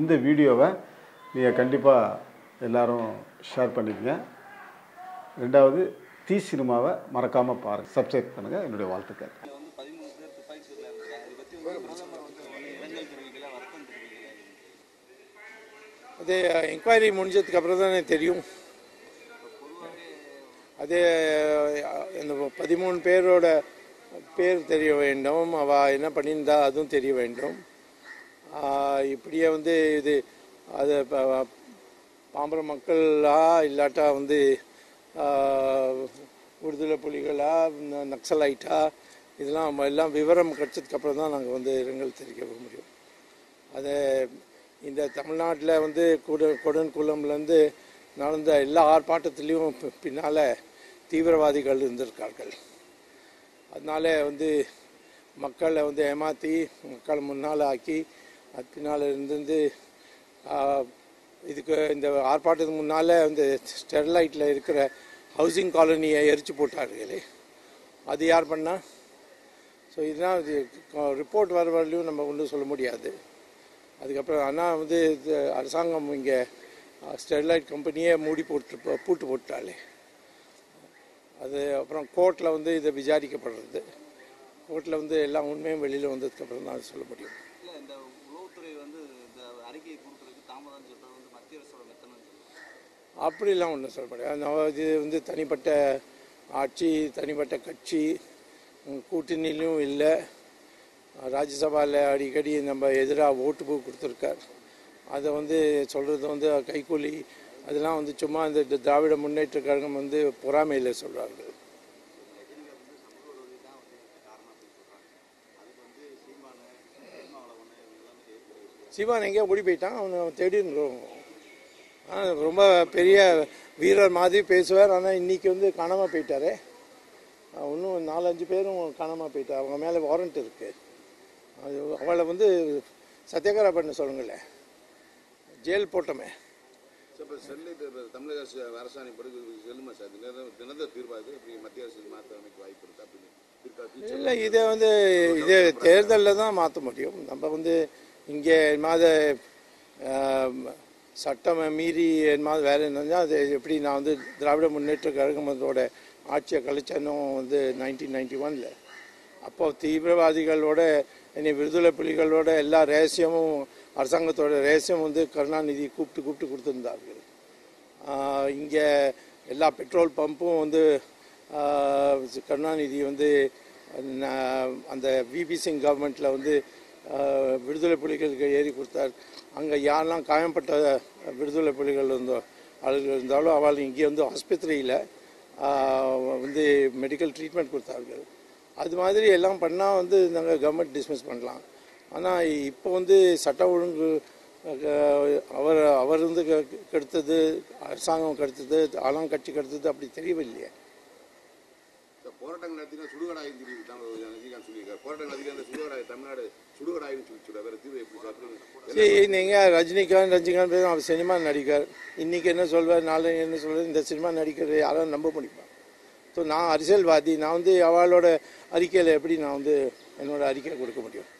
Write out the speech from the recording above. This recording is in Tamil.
இந்த வீடியோவை நீங்கள் கண்டிப்பாக எல்லாரும் ஷேர் பண்ணிக்கங்க ரெண்டாவது தீ சினிமாவை மறக்காமல் பாருங்கள் சப்ஸ்கிரைப் பண்ணுங்கள் என்னுடைய வாழ்த்துக்கள் வந்து பதிமூணு பேர் துப்பாக்கி சூட்டில் இருந்திருக்காங்க இதை பற்றி வந்து பிரதமர் வந்து இரங்கல் தெரிவிக்கல வருத்தம் தெரிவிக்கல அது என்கொயரி முடிஞ்சதுக்கு அப்புறம் தானே தெரியும் அது அந்த பதிமூணு பேரோட பேர் தெரிய வேண்டும் அவ என்ன பண்ணியிருந்தா அதுவும் தெரிய வேண்டும் ஆஹ் இப்படியே வந்து இது அது ப- பாம்பர மக்களா இல்லாட்டா வந்து ஆஹ், விடுதலை புலிகளா ந- நக்சலைட்டா இதெல்லாம் நம்ம எல்லாம் விவரம் கிடைச்சதுக்கு அப்புறம் தான் நாங்கள் வந்து இரங்கல் தெரிவிக்க முடியும் அது இந்த தமிழ்நாட்டில் வந்து குட கொடுன்குளம்லேருந்து நடந்த எல்லா ஆர்ப்பாட்டத்திலையும் பி- பின்னால தீவிரவாதிகள் இருந்திருக்கார்கள் அதனால வந்து மக்களை வந்து ஏமாற்றி மக்களை முன்னால் ஆக்கி அது பின்னால் இருந்து ஆஹ், இதுக்கு இந்த ஆர்ப்பாட்டத்துக்கு முன்னால் வந்து ஸ்டெர்லைட்டில் இருக்கிற ஹவுசிங் காலனியை எரிச்சு போட்டார்களே அது யார் பண்ணா ஸோ இதெல்லாம் ரிப்போர்ட் வர வரலையும் நம்ம ஒன்றும் சொல்ல முடியாது அதுக்கப்புறம் ஆனால் வந்து இது அரசாங்கம் இங்கே ஸ்டெர்லைட் கம்பெனியே மூடி போட்டு போ- பூட்டு போட்டாலே அது அப்புறம் கோர்ட்டில் வந்து இதை விசாரிக்கப்படுறது கோர்ட்டில் வந்து எல்லா உண்மையும் வெளியில் வந்ததுக்கப்புறம் தான் அது சொல்ல முடியும் இல்லை இந்த உளவுத்துறை வந்து இந்த அறிக்கையை கொடுக்குறதுக்கு தாமதம் சொல்கிறது வந்து மத்திய அரசோட மெத்தனம் அப்படிலாம் ஒன்றும் சொல்ல முடியாது நம்ம இது வந்து தனிப்பட்ட ஆட்சி தனிப்பட்ட கட்சி உம், கூட்டணியிலும் இல்லை ராஜ்யசபாவில் அடிக்கடி நம்ம எதிராக ஓட்டு போய் கொடுத்துருக்கார் அதை வந்து சொல்கிறது வந்து கைக்கூலி அதெல்லாம் வந்து சும்மா இந்த தி- திராவிட முன்னேற்ற கழகம் வந்து பொறாமையில் சொல்கிறார்கள் சீமான் எங்கேயோ ஓடி போயிட்டான் அவனை தேடின்றோம் ஆ ரொம்ப பெரிய வீரர் மாதிரி பேசுவார் ஆனால் இன்னைக்கு வந்து காணாமல் போயிட்டாரே ஆ, இன்னும் நாலஞ்சு பேரும் காணாமல் போயிட்டார் அவங்க மேலே வாரண்ட் இருக்கு அது அவளை வந்து சத்தியாகிரா பண்ண சொல்லுங்களேன் ஜெயில் போட்டோமே சார் இப்போ ஸ்டெர்லைட் இப்போ தமிழக அரசு அரசாணை படி செல்லுமா சார் தினத தினத தீர்வாக இப்படி மத்திய அரசு மாற்ற அமைக்க வாய்ப்பு இருக்கா அப்படின்னு இருக்கா future? இல்லை இதை வந்து இது தேர்தலில் தான் மாற்ற முடியும் நம்ம வந்து இங்கே மாத சட்டம் மீறி மாதிரி வேலை இருந்தால் அது எப்படி நான் வந்து திராவிட முன்னேற்ற கழகமத்தோட ஆட்சியை கழிச்சனும் வந்து நைன்டீன் நைன்டி ஒனில் அப்போ தீவிரவாதிகளோட இனி விடுதலை புலிகளோட எல்லா ரகசியமும் அரசாங்கத்தோட ரகசியம் வந்து கருணாநிதி கூப்பிட்டு கூப்பிட்டு கொடுத்துருந்தார்கள் இங்கே எல்லா பெட்ரோல் பம்பும் வந்து ஆஹ், கருணாநிதி வந்து ந- அந்த விபி சிங் கவர்மெண்ட்டில் வந்து ஆஹ், விடுதலை புலிகளுக்கு ஏறி கொடுத்தார் அங்கே யாரெல்லாம் காயம்பட்ட விடுதலை புலிகள் இருந்தோ ஆளுகள் இருந்தாலும் அவள் இங்கே வந்து ஆஸ்பத்திரியில் வந்து மெடிக்கல் ட்ரீட்மெண்ட் கொடுத்தார்கள் அது மாதிரி எல்லாம் பண்ணால் வந்து நாங்கள் கவர்மெண்ட் டிஸ்மிஸ் பண்ணலாம் ஆனால் இப்போ வந்து சட்ட ஒழுங்கு அஹ், அவர் அவர் வந்து கெ- கெடுத்தது அரசாங்கம் கெடுத்தது ஆளாங்கட்சி கெடுத்தது அப்படி தெரியவில்லையே சார் போராட்டங்கள் நடத்தினா சுடுகாடாயின்னு சொல்லி தான் ரஜினிகாந்த் சொல்லியிருக்காரு போராட்டங்கள் நடத்தினா சுடுகாடாய் தமிழ்நாடு சுடுகாடாயின்னு சொல்லி சொல்ல வேற தீர்வு எப்படி சார் எப்படி? சரி நீங்கள் ரஜினிகாந்த் ரஜினிகாந்த் பேர் அவர் சினிமா நடிகர் இன்னைக்கு என்ன சொல்வார் நாளை என்ன சொல்வார் இந்த சினிமா நடிகர் யாரும் நம்ப முடியுமா ஸோ நான் அரசியல்வாதி நான் வந்து அவளோட அறிக்கையில் எப்படி நான் வந்து என்னோட அறிக்கை கொடுக்க முடியும்